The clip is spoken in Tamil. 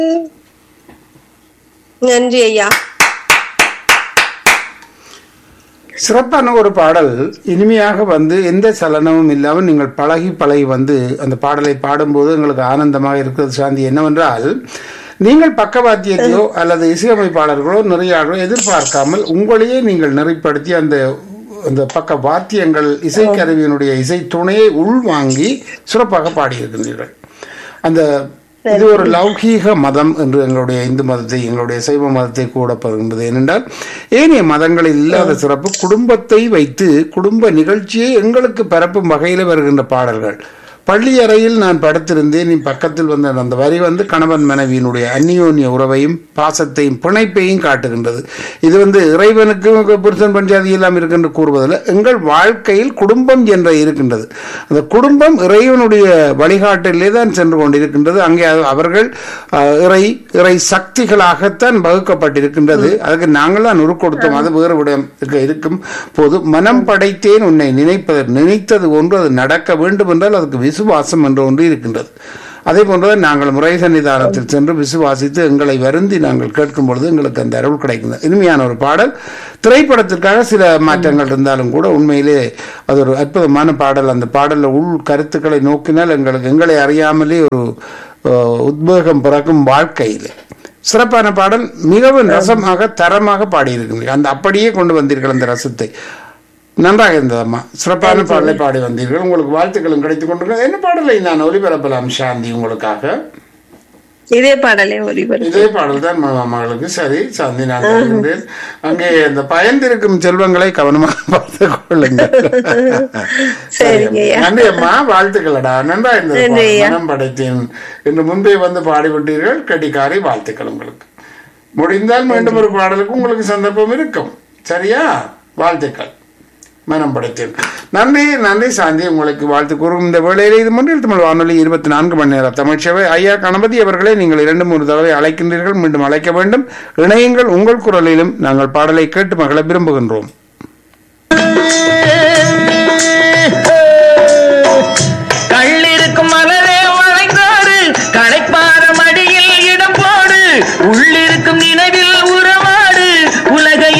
நன்றி ஐயா சிறப்பான ஒரு பாடல் இனிமையாக வந்து எந்த சலனமும் இல்லாமல் நீங்கள் பழகி பழகி வந்து அந்த பாடலை பாடும்போது எங்களுக்கு ஆனந்தமாக இருக்கிறது சாந்தி என்னவென்றால் நீங்கள் பக்கவாத்தியத்தையோ அல்லது இசையமைப்பாளர்களோ நிறையாளோ எதிர்பார்க்காமல் உங்களையே நீங்கள் நெறிப்படுத்தி அந்த அந்த பக்க வாத்தியங்கள் இசைக்கருவியினுடைய இசை துணையை உள்வாங்கி சிறப்பாக பாடியிருக்கின்றீர்கள் அந்த இது ஒரு லௌகீக மதம் என்று எங்களுடைய இந்து மதத்தை எங்களுடைய சைவ மதத்தை கூட பகிர்ந்தது ஏனென்றால் ஏனைய மதங்களில் இல்லாத சிறப்பு குடும்பத்தை வைத்து குடும்ப நிகழ்ச்சியை எங்களுக்கு பரப்பும் வகையில் வருகின்ற பாடல்கள் பள்ளி அறையில் நான் படுத்திருந்தேன் நீ பக்கத்தில் வந்த அந்த வரி வந்து கணவன் மனைவியினுடைய அந்நியோன்ய உறவையும் பாசத்தையும் பிணைப்பையும் காட்டுகின்றது இது வந்து இறைவனுக்கு புருஷன் பஞ்சாதி எல்லாம் இருக்கின்ற கூறுவதில் எங்கள் வாழ்க்கையில் குடும்பம் என்ற இருக்கின்றது அந்த குடும்பம் இறைவனுடைய வழிகாட்டிலே தான் சென்று கொண்டிருக்கின்றது அங்கே அது- அவர்கள் அஹ், இறை இறை சக்திகளாகத்தான் வகுக்கப்பட்டிருக்கின்றது அதுக்கு நாங்கள் தான் உரு கொடுத்தோம் அது வேறு விடம் இருக்க- இருக்கும் போது மனம் படைத்தேன் உன்னை நினைப்பது நினைத்தது ஒன்று அது நடக்க வேண்டும் என்றால் அதுக்கு விசுவாசம் என்ற ஒன்று இருக்கின்றது அதே போன்றுதான் நாங்கள் முறை சன்னிதானத்தில் சென்று விசுவாசித்து எங்களை வருந்தி நாங்கள் கேட்கும் பொழுது எங்களுக்கு அந்த அருள் கிடைக்கின்றது இனிமையான ஒரு பாடல் திரைப்படத்திற்காக சில மாற்றங்கள் இருந்தாலும் கூட உண்மையிலே அது ஒரு அற்புதமான பாடல் அந்த பாடலில் உள் கருத்துக்களை நோக்கினால் எங்களுக்கு எங்களை அறியாமலே ஒரு அஹ், உத்வேகம் பிறக்கும் வாழ்க்கையில் சிறப்பான பாடல் மிகவும் ரசமாக தரமாக பாடியிருக்கிறீர்கள் அந்த அப்படியே கொண்டு வந்தீர்கள் அந்த ரசத்தை நன்றாக இருந்ததம்மா சிறப்பான பாடலை பாடி வந்தீர்கள் உங்களுக்கு வாழ்த்துக்களும் கிடைத்துக் கொண்டிருக்கிறது என்ன பாடலை நான் ஒலிபரப்பலாம் சாந்தி உங்களுக்காக இதே பாடலே ஒளிபரப்பு இதே பாடல் தான் ம- மகளுக்கு சரி சாந்தி நான் தருகின்றேன் அங்கே இந்த பயந்திருக்கும் செல்வங்களை கவனமாக பார்த்துக் கொள்ளுங்கள் சரிங்க ஐயா. நன்றி அம்மா வாழ்த்துக்களடா நன்றா இருந்தது நன்றி ஐயா. மனம் படைத்தேன் என்று முன்பே வந்து பாடிவிட்டீர்கள் கடிகாரி வாழ்த்துக்கள் உங்களுக்கு முடிந்தால் மீண்டும் ஒரு பாடலுக்கு உங்களுக்கு சந்தர்ப்பம் இருக்கும் சரியா வாழ்த்துக்கள் மனம் படைத்தேன் நன்றி நன்றி சாந்தி உங்களுக்கு வாழ்த்து கூறும் இந்த வேளையிலே இது முன்னில் தமிழ் வானொலி இருபத்தி நான்கு மணி நேர தமிழ்ச்சவை ஐயா கணபதி அவர்களே நீங்கள் இரண்டு மூன்று தடவை அழைக்கின்றீர்கள் மீண்டும் அழைக்க வேண்டும் இணையுங்கள் உங்கள் குரலிலும் நாங்கள் பாடலை கேட்டு மகள விரும்புகின்றோம்